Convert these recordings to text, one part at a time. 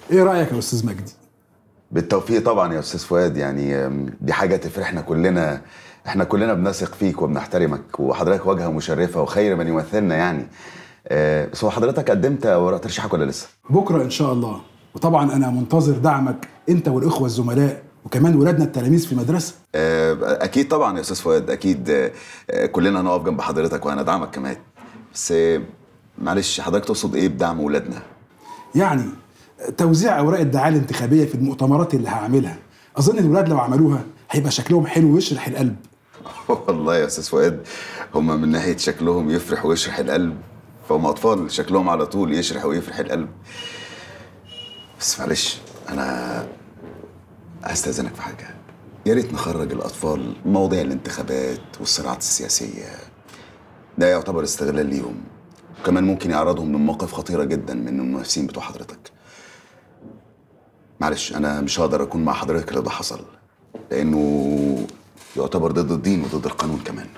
ايه رايك يا استاذ مجدي بالتوفيق طبعا يا استاذ فؤاد يعني أم، دي حاجه تفرحنا كلنا احنا كلنا بنثق فيك وبنحترمك وحضرتك واجهه مشرفه وخير من يمثلنا يعني آه، بس هو حضرتك قدمت ورق ترشيحك ولا لسه؟ بكره ان شاء الله وطبعا انا منتظر دعمك انت والاخوه الزملاء وكمان ولادنا التلاميذ في المدرسه آه، اكيد طبعا يا استاذ فؤاد اكيد آه، آه، كلنا هنقف جنب حضرتك وهندعمك كمان بس آه، معلش حضرتك تقصد ايه بدعم ولادنا؟ يعني توزيع اوراق الدعايه الانتخابيه في المؤتمرات اللي هعملها اظن الولاد لو عملوها هيبقى شكلهم حلو ويشرح القلب والله يا استاذ فؤاد هم من ناحيه شكلهم يفرح ويشرح القلب فهم اطفال شكلهم على طول يشرح ويفرح القلب بس معلش انا هستاذنك في حاجه يا ريت نخرج الاطفال من مواضيع الانتخابات والصراعات السياسيه ده يعتبر استغلال ليهم وكمان ممكن يعرضهم لمواقف خطيره جدا من المنافسين بتوع حضرتك معلش انا مش هقدر اكون مع حضرتك لو ده حصل لانه يعتبر ضد الدين وضد القانون كمان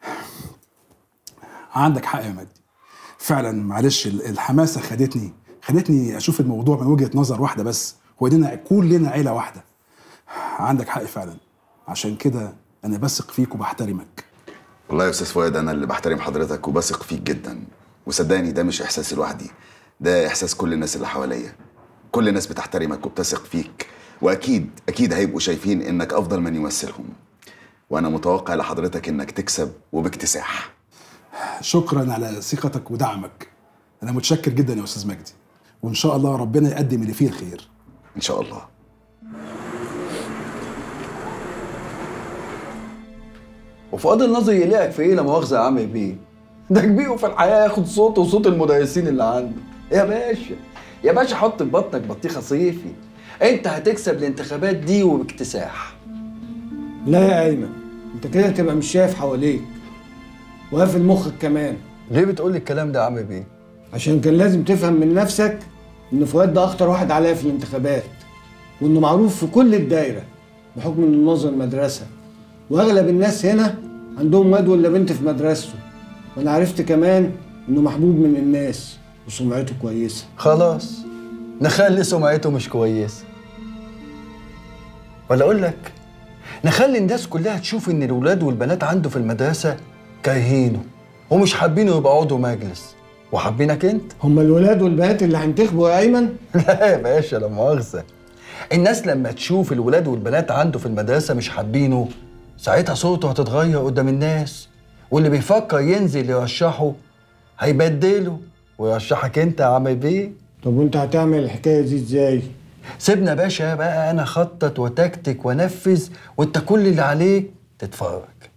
عندك حق يا مجدي فعلا معلش ال- الحماسه خدتني خدتني اشوف الموضوع من وجهه نظر واحده بس هو دينا كلنا عيله واحده عندك حق فعلا عشان كده انا بثق فيك وبحترمك والله يا استاذ فؤاد انا اللي بحترم حضرتك وبثق فيك جدا وصدقني ده مش احساسي لوحدي ده احساس كل الناس اللي حواليا كل الناس بتحترمك وبتثق فيك واكيد اكيد هيبقوا شايفين انك افضل من يمثلهم وانا متوقع لحضرتك انك تكسب وباكتساح شكرا على ثقتك ودعمك انا متشكر جدا يا استاذ مجدي وان شاء الله ربنا يقدم اللي فيه الخير ان شاء الله وفؤاد النظر يلاقيك في ايه لا مؤاخذه يا عم بيه ده كبيره في الحياه ياخد صوته وصوت المدرسين اللي عنده يا باشا يا باشا حط في بطنك بطيخه صيفي انت هتكسب الانتخابات دي وباكتساح لا يا ايمن انت كده تبقى مش شايف حواليك وقافل مخك كمان ليه بتقول لي الكلام ده يا عم بيه عشان كان لازم تفهم من نفسك ان فؤاد ده اخطر واحد عليا في الانتخابات وانه معروف في كل الدايره بحكم انه ناظر مدرسه واغلب الناس هنا عندهم واد ولا بنت في مدرسته وانا عرفت كمان انه محبوب من الناس وسمعته كويسه خلاص نخلي سمعته مش كويسه ولا اقول لك نخلي الناس كلها تشوف ان الولاد والبنات عنده في المدرسه كارهينه ومش حابينه يبقى عضو مجلس وحابينك انت هما الولاد والبنات اللي هينتخبوا يا ايمن لا يا باشا لا مؤاخذة الناس لما تشوف الولاد والبنات عنده في المدرسة مش حابينه ساعتها صوته هتتغير قدام الناس واللي بيفكر ينزل يرشحه هيبدله ويرشحك انت يا عم بيه طب وانت هتعمل الحكايه دي ازاي سيبنا يا باشا بقى انا خطط وتكتك وانفذ وانت كل اللي عليك تتفرج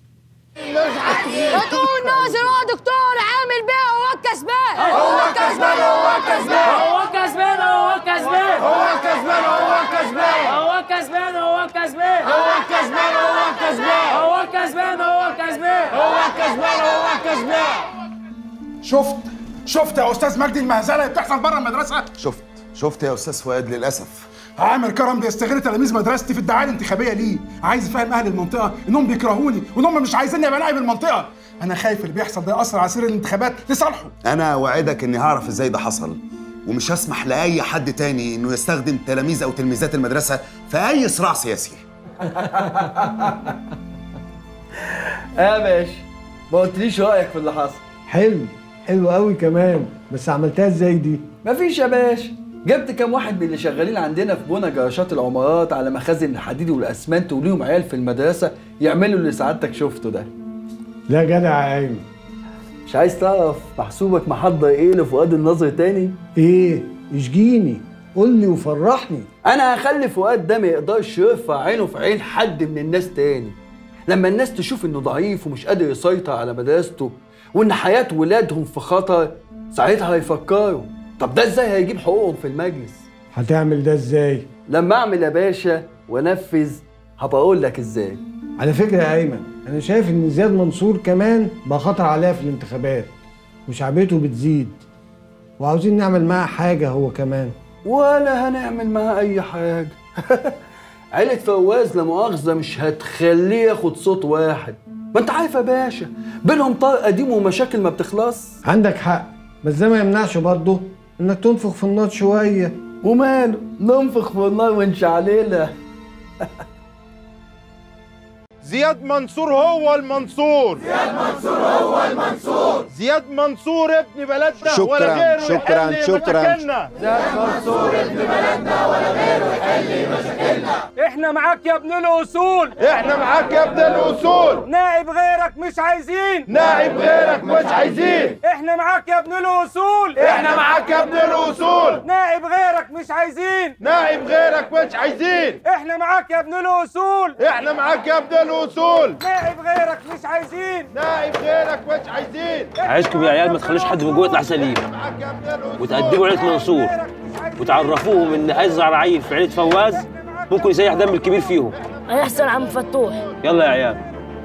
هتقول ناصر هو دكتور عامل بيه هو الكسبان هو الكسبان هو الكسبان هو كسبان هو كسبان هو الكسبان هو الكسبان هو كسبان هو كسبان هو الكسبان هو الكسبان هو كسبان هو كسبان هو الكسبان هو الكسبان شفت شفت يا استاذ مجدي المهزله اللي بتحصل بره المدرسه شفت شفت يا استاذ فؤاد للاسف عامر كرم بيستغل تلاميذ مدرستي في الدعايه الانتخابيه ليه عايز يفهم اهل المنطقه انهم بيكرهوني وانهم مش عايزيني ابقى نائب المنطقه انا خايف اللي بيحصل ده ياثر على سير الانتخابات لصالحه انا اوعدك اني هعرف ازاي ده حصل ومش هسمح لاي حد تاني انه يستخدم تلاميذ او تلميذات المدرسه في اي صراع سياسي يا باشا ما قلتليش رايك في اللي حصل حلو حلو قوي كمان بس عملتها ازاي دي مفيش يا باشا جبت كام واحد من اللي شغالين عندنا في بنا جراشات العمارات على مخازن الحديد والاسمنت وليهم عيال في المدرسه يعملوا اللي سعادتك شفته ده لا جدع يا ايمن مش عايز تعرف محسوبك محضر ايه لفؤاد النظر تاني ايه اشجيني قول لي وفرحني انا هخلي فؤاد ده ما يقدرش يرفع عينه في عين حد من الناس تاني لما الناس تشوف انه ضعيف ومش قادر يسيطر على مدرسته وان حياة ولادهم في خطر ساعتها هيفكروا طب ده ازاي هيجيب حقوقهم في المجلس هتعمل ده ازاي لما اعمل يا باشا وانفذ هبقى اقول لك ازاي على فكره يا ايمن انا شايف ان زياد منصور كمان بقى خطر عليها في الانتخابات وشعبيته بتزيد وعاوزين نعمل معاه حاجه هو كمان ولا هنعمل معاه اي حاجه عيلة فواز لا مؤاخذة مش هتخليه ياخد صوت واحد ما انت عارف يا باشا بينهم طار قديم ومشاكل ما بتخلص عندك حق بس ده ما يمنعش برضه انك تنفخ في النار شويه وماله ننفخ في النار ونشعللها زياد منصور هو المنصور زياد منصور هو المنصور زياد منصور ابن بلدنا شكراً، ولا غيره شكراً، يحل شكراً. مشاكلنا احنا معاك يا ابن الاصول احنا معاك يا ابن الاصول نائب غيرك مش عايزين نائب غيرك مش عايزين احنا معاك يا ابن الاصول احنا معاك يا ابن الاصول نائب غيرك مش عايزين نائب غيرك مش عايزين احنا معاك يا ابن الاصول احنا معاك يا ابن الاصول نائب غيرك مش عايزين نائب غيرك مش عايزين عايزكم يا عيال ما تخلوش حد من جوه يطلع سليم معاك يا ابن الاصول وتقدموا عيلة منصور وتعرفوهم ان ازعر عيل في عيلة فواز ممكن يسيح دم الكبير فيهم هيحصل عم فتوح يلا يا عيال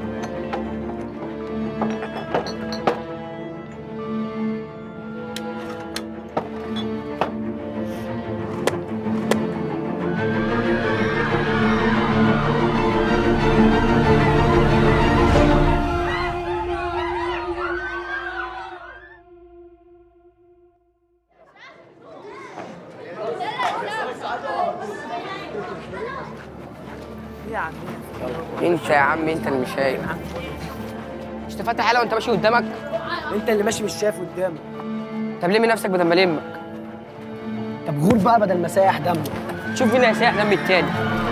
انت يا عم انت اللي مش شايف مش تفتح حاله وانت ماشي قدامك انت اللي ماشي مش شايف قدامك طب لمي نفسك بدل ما المك طب غور بقى بدل ما سايح دمك شوف مين هيسيح دم التاني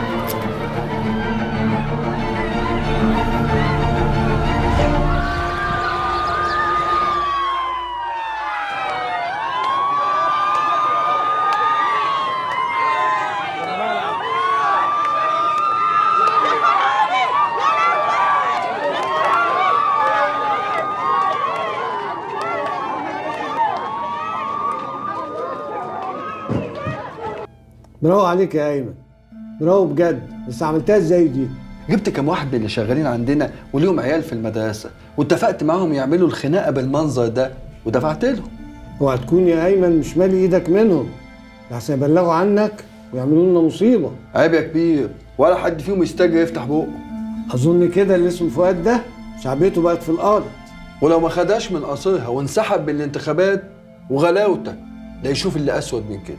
برافو عليك يا ايمن برافو بجد بس عملتها ازاي دي جبت كام واحد من اللي شغالين عندنا وليهم عيال في المدرسة واتفقت معاهم يعملوا الخناقة بالمنظر ده ودفعت لهم اوعى تكون يا ايمن مش مالي ايدك منهم لحسن يبلغوا عنك ويعملوا لنا مصيبه عيب يا كبير ولا حد فيهم يستجر يفتح بقه اظن كده اللي اسمه فؤاد ده شعبيته بقت في الارض ولو ما خداش من قصرها وانسحب من الانتخابات وغلاوته ده يشوف اللي اسود من كده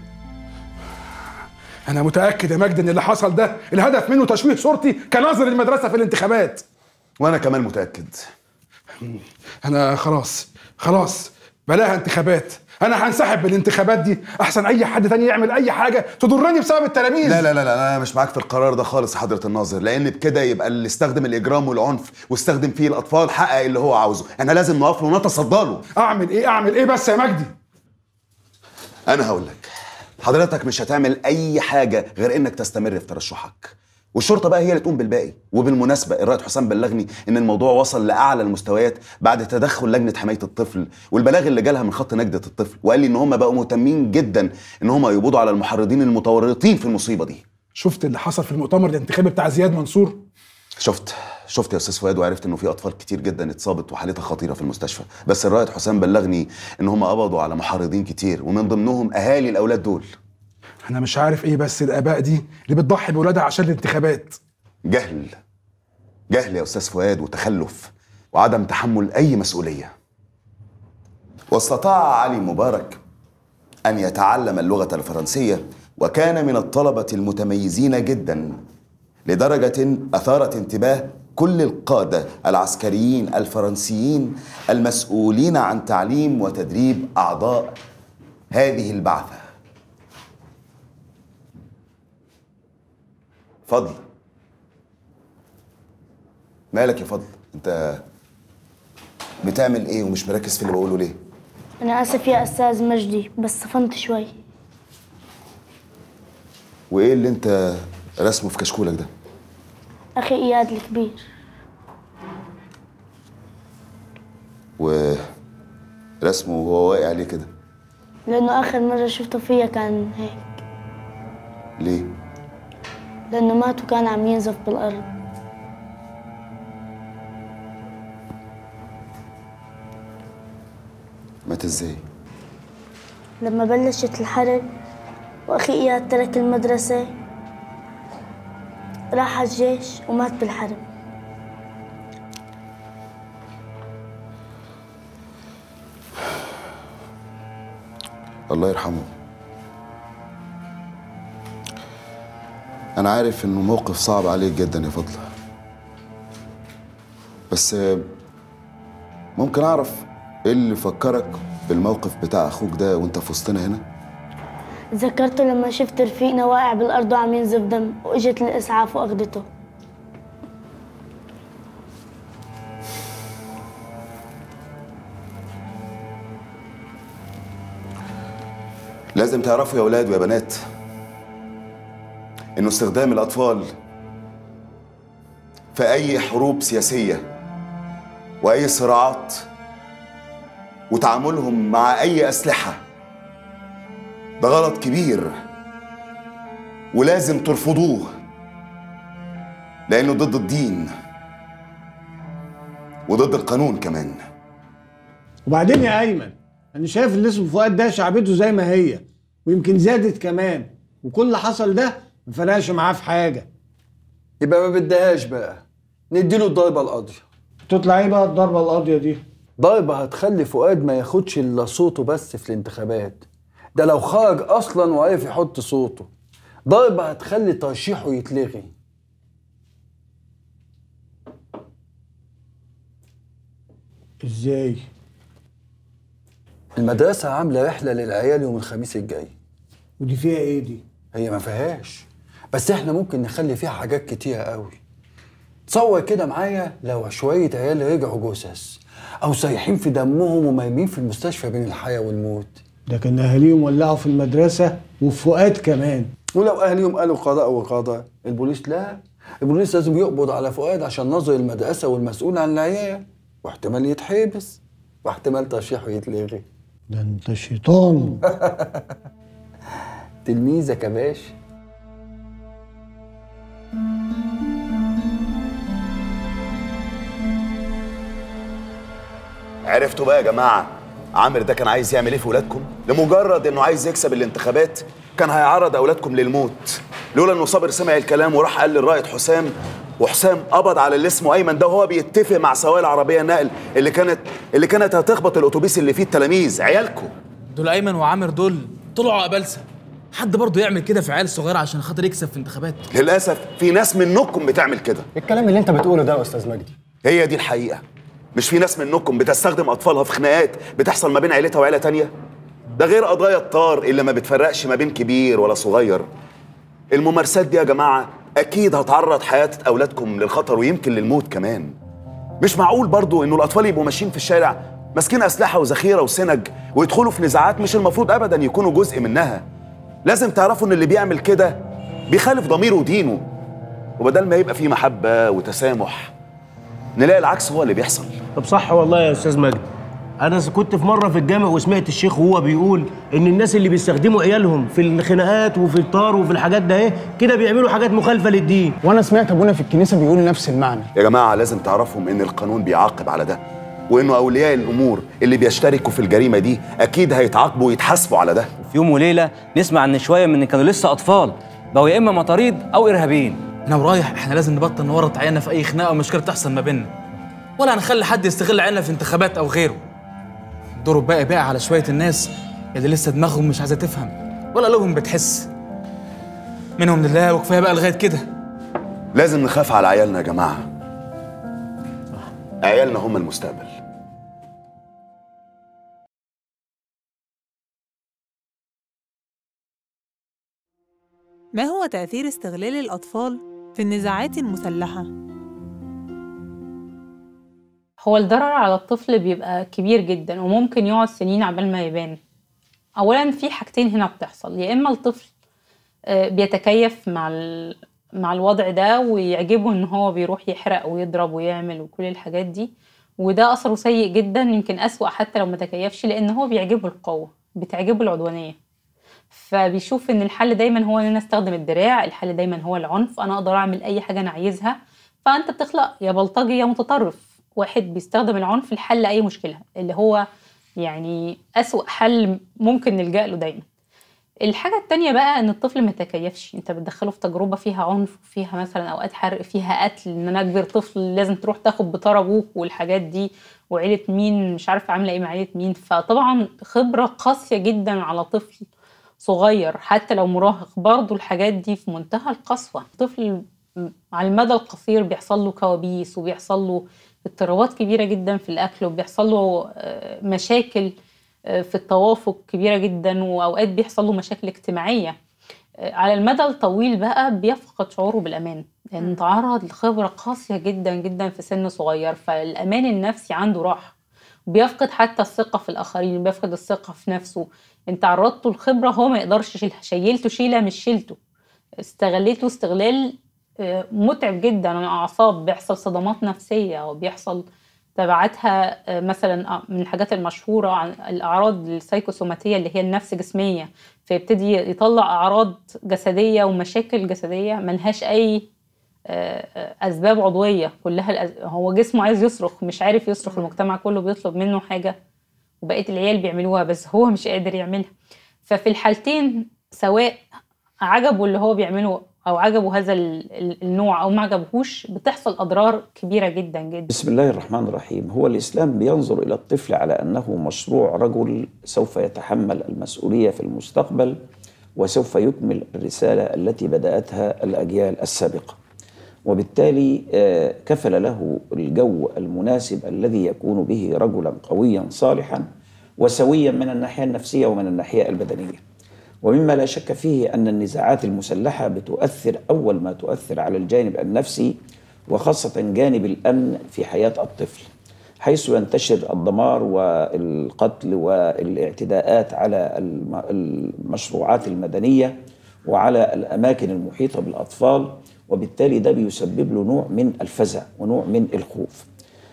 انا متاكد يا مجدي ان اللي حصل ده الهدف منه تشويه صورتي كناظر المدرسه في الانتخابات وانا كمان متاكد انا خلاص خلاص بلاها انتخابات انا هنسحب من الانتخابات دي احسن اي حد تاني يعمل اي حاجه تضرني بسبب التلاميذ لا لا لا لا انا مش معاك في القرار ده خالص حضره الناظر لان بكده يبقى اللي استخدم الاجرام والعنف واستخدم فيه الاطفال حقق اللي هو عاوزه احنا لازم نقف له ونتصدى له اعمل ايه اعمل ايه بس يا مجدي انا هقول لك حضرتك مش هتعمل اي حاجه غير انك تستمر في ترشحك والشرطه بقى هي اللي تقوم بالباقي وبالمناسبه الرائد حسام بلغني ان الموضوع وصل لاعلى المستويات بعد تدخل لجنه حمايه الطفل والبلاغ اللي جالها من خط نجده الطفل وقال لي ان هم بقوا مهتمين جدا ان هم يقبضوا على المحرضين المتورطين في المصيبه دي شفت اللي حصل في المؤتمر الانتخابي بتاع زياد منصور شفت شفت يا استاذ فؤاد وعرفت انه في اطفال كتير جدا اتصابت وحالتها خطيره في المستشفى بس الرائد حسام بلغني ان هم قبضوا على محرضين كتير ومن ضمنهم اهالي الاولاد دول انا مش عارف ايه بس الاباء دي اللي بتضحي بولادها عشان الانتخابات جهل جهل يا استاذ فؤاد وتخلف وعدم تحمل اي مسؤوليه واستطاع علي مبارك ان يتعلم اللغه الفرنسيه وكان من الطلبه المتميزين جدا لدرجه اثارت انتباه كل القاده العسكريين الفرنسيين المسؤولين عن تعليم وتدريب اعضاء هذه البعثه فضل مالك يا فضل انت بتعمل ايه ومش مركز في اللي بقوله ليه أنا آسف يا أستاذ مجدي بس صفنت شوي وايه اللي انت رسمه في كشكولك ده أخي إياد الكبير ورسمه وهو واقع عليه كده لأنه آخر مرة شفته فيها كان هيك ليه لأنه مات وكان عم ينزف بالأرض مات ازاي لما بلشت الحرب وأخي إياد ترك المدرسة راح على الجيش ومات بالحرب الله يرحمه انا عارف انه موقف صعب عليك جدا يا فضلة بس آه، ممكن اعرف ايه اللي فكرك بالموقف بتاع اخوك ده وانت في وسطنا هنا ذكرته لما شفت رفيقنا واقع بالأرض وعم ينزف دم وإجت الإسعاف وأخدته لازم تعرفوا يا ولاد ويا بنات انه استخدام الاطفال في اي حروب سياسيه واي صراعات وتعاملهم مع اي اسلحه ده غلط كبير ولازم ترفضوه لانه ضد الدين وضد القانون كمان وبعدين يا ايمن انا شايف اللي اسمه فؤاد ده شعبيته زي ما هي ويمكن زادت كمان وكل اللي حصل ده ما فرقش معاه في حاجه يبقى ما بدهاش بقى نديله الضربه القاضيه تطلع ايه بقى الضربه القاضيه دي ضربه هتخلي فؤاد ما ياخدش الا صوته بس في الانتخابات ده لو خرج اصلا وعرف يحط صوته ضربه هتخلي ترشيحه يتلغي ازاي المدرسه عامله رحله للعيال يوم الخميس الجاي ودي فيها ايه دي هي ما فيهاش بس احنا ممكن نخلي فيها حاجات كتيرة قوي تصور كده معايا لو شوية عيال رجعوا جثث أو سايحين في دمهم ومرمين في المستشفى بين الحياة والموت ده كان اهاليهم ولعوا في المدرسه وفي فؤاد كمان ولو أهاليهم قالوا قضاء وقضاء البوليس لا البوليس لازم يقبض على فؤاد عشان نظر المدرسة والمسؤول عن العيال واحتمال يتحبس واحتمال ترشيحه يتلغي ده انت شيطان تلميذك يا باشا عرفتوا بقى يا جماعه عامر ده كان عايز يعمل ايه في ولادكم لمجرد انه عايز يكسب الانتخابات كان هيعرض اولادكم للموت لولا انه صابر سمع الكلام وراح قال للرائد حسام وحسام قبض على اللي اسمه ايمن ده وهو بيتفق مع سواق العربيه النقل اللي كانت اللي كانت هتخبط الاتوبيس اللي فيه التلاميذ عيالكم دول ايمن وعامر دول طلعوا قبلسه حد برضه يعمل كده في عيال صغيره عشان خاطر يكسب في انتخابات للاسف في ناس منكم بتعمل كده الكلام اللي انت بتقوله ده يا استاذ مجدي هي دي الحقيقه مش في ناس منكم بتستخدم اطفالها في خناقات بتحصل ما بين عيلتها وعيله تانية ده غير قضايا الطار اللي ما بتفرقش ما بين كبير ولا صغير الممارسات دي يا جماعه اكيد هتعرض حياه اولادكم للخطر ويمكن للموت كمان مش معقول برضو انه الاطفال يبقوا ماشيين في الشارع ماسكين اسلحه وذخيره وسنج ويدخلوا في نزاعات مش المفروض ابدا يكونوا جزء منها لازم تعرفوا ان اللي بيعمل كده بيخالف ضميره ودينه وبدل ما يبقى فيه محبه وتسامح نلاقي العكس هو اللي بيحصل طب صح والله يا استاذ مجدي انا كنت في مره في الجامع وسمعت الشيخ وهو بيقول ان الناس اللي بيستخدموا عيالهم في الخناقات وفي الطار وفي الحاجات ده ايه كده بيعملوا حاجات مخالفه للدين وانا سمعت ابونا في الكنيسه بيقول نفس المعنى يا جماعه لازم تعرفوا ان القانون بيعاقب على ده وانه اولياء الامور اللي بيشتركوا في الجريمه دي اكيد هيتعاقبوا ويتحاسبوا على ده في يوم وليله نسمع ان شويه من كانوا لسه اطفال بقوا يا اما مطاريد او ارهابيين انا ورايح احنا لازم نبطل نورط عيالنا في اي خناقه او مشكله تحصل ما بيننا ولا هنخلي حد يستغل عيالنا في انتخابات او غيره الدور الباقي بقى على شويه الناس اللي لسه دماغهم مش عايزه تفهم ولا قلوبهم بتحس منهم لله وكفايه بقى لغايه كده لازم نخاف على عيالنا يا جماعه عيالنا هم المستقبل ما هو تأثير استغلال الأطفال في النزاعات المسلحة؟ هو الضرر على الطفل بيبقى كبير جدا وممكن يقعد سنين عبال ما يبان اولا في حاجتين هنا بتحصل يا اما الطفل آه، بيتكيف مع ال- مع الوضع ده ويعجبه ان هو بيروح يحرق ويضرب ويعمل وكل الحاجات دي وده اثره سيء جدا يمكن اسوأ حتى لو ما تكيفش لان هو بيعجبه القوه بتعجبه العدوانيه فبيشوف ان الحل دايما هو ان انا استخدم الدراع الحل دايما هو العنف انا اقدر اعمل اي حاجه انا عايزها فانت بتخلق يا بلطجي يا متطرف واحد بيستخدم العنف لحل اي مشكله اللي هو يعني اسوأ حل ممكن نلجأ له دايما الحاجة التانية بقى ان الطفل ما يتكيفش انت بتدخله في تجربة فيها عنف فيها مثلا اوقات حرق فيها قتل ان انا اجبر طفل لازم تروح تاخد بطار ابوك والحاجات دي وعيلة مين مش عارفة عاملة ايه مع عيلة مين فطبعا خبرة قاسية جدا على طفل صغير حتى لو مراهق برضه الحاجات دي في منتهى القسوة الطفل م- على المدى القصير بيحصل له كوابيس وبيحصل له اضطرابات كبيرة جدا في الأكل وبيحصل له آه، مشاكل آه، في التوافق كبيرة جدا وأوقات بيحصل له مشاكل اجتماعية آه، على المدى الطويل بقى بيفقد شعوره بالأمان لأن تعرض لخبرة قاسية جدا جدا في سن صغير فالأمان النفسي عنده راح بيفقد حتى الثقة في الآخرين بيفقد الثقة في نفسه انت عرضته لخبرة هو ما يقدرش يشيلها شيلته شيلة مش شيلته استغليته استغلال آه، متعب جدا على الأعصاب بيحصل صدمات نفسية وبيحصل تبعاتها آه، مثلا آه، من الحاجات المشهورة عن الأعراض السايكوسوماتية اللي هي النفس جسمية فيبتدي يطلع أعراض جسدية ومشاكل جسدية ملهاش أي آه، آه، أسباب عضوية كلها الأز... هو جسمه عايز يصرخ مش عارف يصرخ المجتمع كله بيطلب منه حاجة وبقية العيال بيعملوها بس هو مش قادر يعملها ففي الحالتين سواء عجبه اللي هو بيعمله أو عجبه هذا ال- ال- النوع أو ما عجبهوش بتحصل أضرار كبيرة جدا جدا بسم الله الرحمن الرحيم هو الإسلام بينظر إلى الطفل على أنه مشروع رجل سوف يتحمل المسؤولية في المستقبل وسوف يكمل الرسالة التي بدأتها الأجيال السابقة وبالتالي آه، كفل له الجو المناسب الذي يكون به رجلا قويا صالحا وسويا من الناحية النفسية ومن الناحية البدنية ومما لا شك فيه أن النزاعات المسلحة بتؤثر أول ما تؤثر على الجانب النفسي وخاصة جانب الأمن في حياة الطفل حيث ينتشر الدمار والقتل والاعتداءات على الم- المشروعات المدنية وعلى الأماكن المحيطة بالأطفال وبالتالي ده بيسبب له نوع من الفزع ونوع من الخوف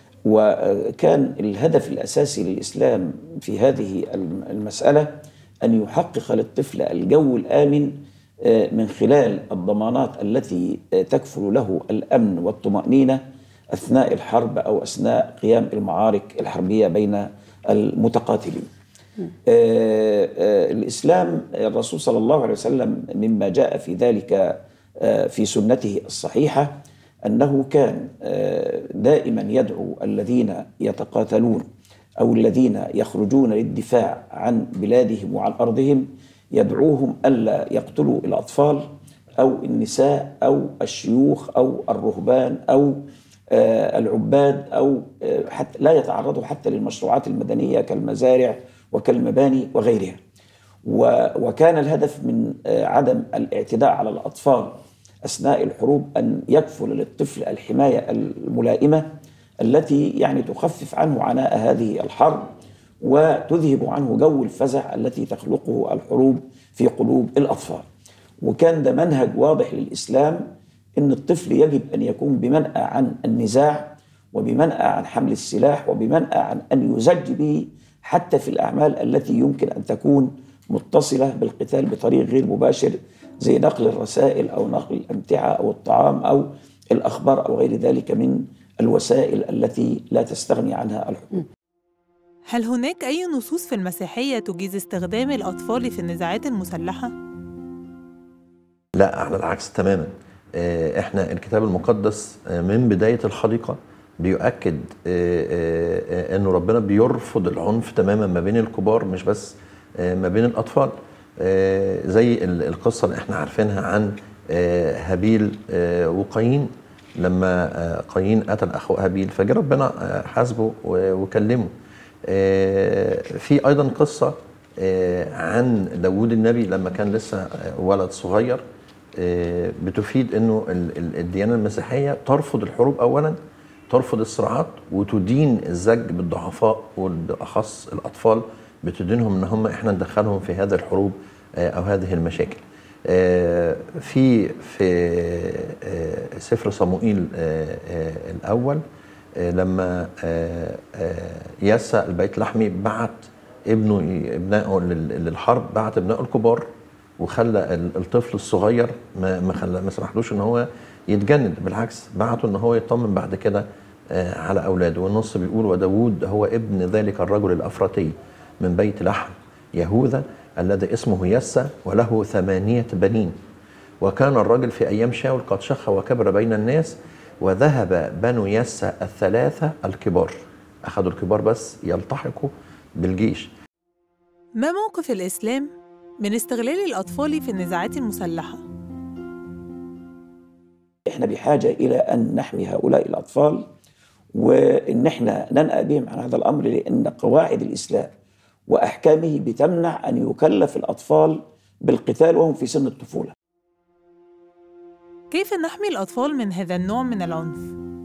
وكان الهدف الأساسي للإسلام في هذه الم- المسألة أن يحقق للطفل الجو الآمن آه، من خلال الضمانات التي آه، تكفل له الأمن والطمأنينة أثناء الحرب أو أثناء قيام المعارك الحربية بين المتقاتلين آه، آه، الإسلام الرسول صلى الله عليه وسلم مما جاء في ذلك آه، في سنته الصحيحة أنه كان آه، دائما يدعو الذين يتقاتلون أو الذين يخرجون للدفاع عن بلادهم وعن أرضهم يدعوهم ألا يقتلوا الأطفال أو النساء أو الشيوخ أو الرهبان أو آه، العباد أو آه، حتى لا يتعرضوا حتى للمشروعات المدنية كالمزارع وكالمباني وغيرها و- وكان الهدف من آه، عدم الاعتداء على الأطفال أثناء الحروب أن يكفل للطفل الحماية الملائمة التي يعني تخفف عنه عناء هذه الحرب وتذهب عنه جو الفزع التي تخلقه الحروب في قلوب الأطفال وكان ده منهج واضح للإسلام أن الطفل يجب أن يكون بمنأى عن النزاع وبمنأى عن حمل السلاح وبمنأى عن أن يزج به حتى في الأعمال التي يمكن أن تكون متصلة بالقتال بطريق غير مباشر زي نقل الرسائل أو نقل الأمتعة أو الطعام أو الأخبار أو غير ذلك من الوسائل التي لا تستغني عنها الحكومة هل هناك أي نصوص في المسيحية تجيز استخدام الأطفال في النزاعات المسلحة؟ لا على العكس تماما آه، احنا الكتاب المقدس آه، من بدايه الخليقه بيؤكد آه، آه، آه، انه ربنا بيرفض العنف تماما ما بين الكبار مش بس آه، ما بين الاطفال آه، زي ال- القصه اللي احنا عارفينها عن آه، هابيل آه، وقايين لما آه، قايين قتل اخوه هابيل فجاء ربنا آه، حاسبه و- وكلمه آه، في ايضا قصه آه، عن داوود النبي لما كان لسه آه، ولد صغير آه، بتفيد انه ال- ال- الديانه المسيحيه ترفض الحروب اولا ترفض الصراعات وتدين الزج بالضعفاء وبالاخص الاطفال بتدينهم ان هم احنا ندخلهم في هذه الحروب آه، او هذه المشاكل. آه، في في آه، سفر صموئيل آه، آه، الاول آه، لما آه، آه، يسى البيت لحمي بعت ابنه ابنائه لل- للحرب بعت ابنائه الكبار وخلى ال- الطفل الصغير ما ما خلى ما سمحلوش ان هو يتجند بالعكس بعته ان هو يطمن بعد كده آه، على اولاده والنص بيقول وداوود هو ابن ذلك الرجل الافراطي من بيت لحم يهوذا الذي اسمه يسى وله ثمانيه بنين وكان الرجل في ايام شاول قد شخ وكبر بين الناس وذهب بنو يسى الثلاثه الكبار اخذوا الكبار بس يلتحقوا بالجيش ما موقف الإسلام من استغلال الأطفال في النزاعات المسلحة احنا بحاجه الى ان نحمي هؤلاء الاطفال وان احنا ننأى بهم عن هذا الامر لان قواعد الاسلام واحكامه بتمنع ان يكلف الاطفال بالقتال وهم في سن الطفوله. كيف نحمي الأطفال من هذا النوع من العنف؟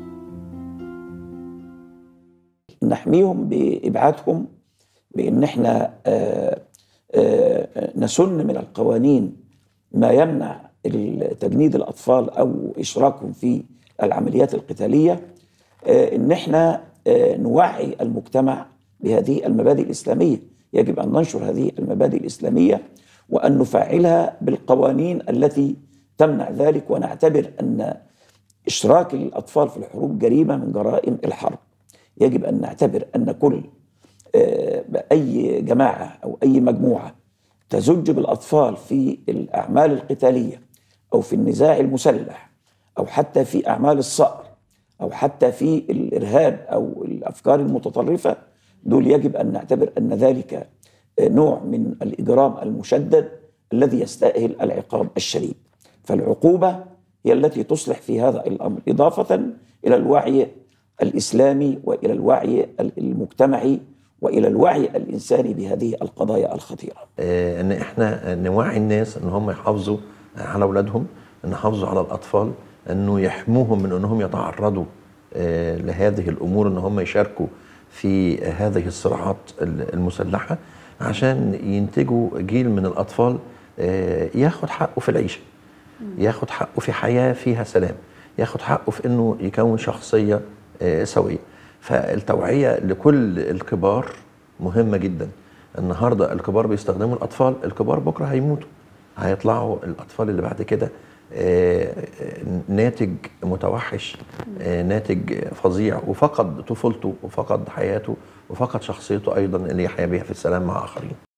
نحميهم بابعادهم بان احنا آه، آه، نسن من القوانين ما يمنع تجنيد الاطفال او اشراكهم في العمليات القتاليه آه، ان احنا آه، نوعي المجتمع بهذه المبادئ الاسلاميه يجب ان ننشر هذه المبادئ الاسلاميه وان نفعلها بالقوانين التي تمنع ذلك ونعتبر ان اشراك الاطفال في الحروب جريمه من جرائم الحرب يجب ان نعتبر ان كل آه، اي جماعه او اي مجموعه تزج بالاطفال في الاعمال القتاليه او في النزاع المسلح او حتى في اعمال الصقر او حتى في الارهاب او الافكار المتطرفه دول يجب ان نعتبر ان ذلك نوع من الاجرام المشدد الذي يستاهل العقاب الشديد فالعقوبه هي التي تصلح في هذا الامر اضافه الى الوعي الاسلامي والى الوعي المجتمعي والى الوعي الانساني بهذه القضايا الخطيره آه، ان احنا نوعي الناس ان هم يحافظوا على اولادهم ان يحافظوا على الاطفال انه يحموهم من انهم يتعرضوا آه، لهذه الامور ان هم يشاركوا في هذه الصراعات المسلحه عشان ينتجوا جيل من الاطفال آه، ياخد حقه في العيشه ياخد حقه في حياه فيها سلام ياخد حقه في انه يكون شخصيه آه، سويه فالتوعيه لكل الكبار مهمه جدا النهارده الكبار بيستخدموا الاطفال الكبار بكره هيموتوا هيطلعوا الاطفال اللي بعد كده آه، ناتج متوحش آه، ناتج فظيع وفقد طفولته وفقد حياته وفقد شخصيته ايضا اللي يحيا بها في السلام مع اخرين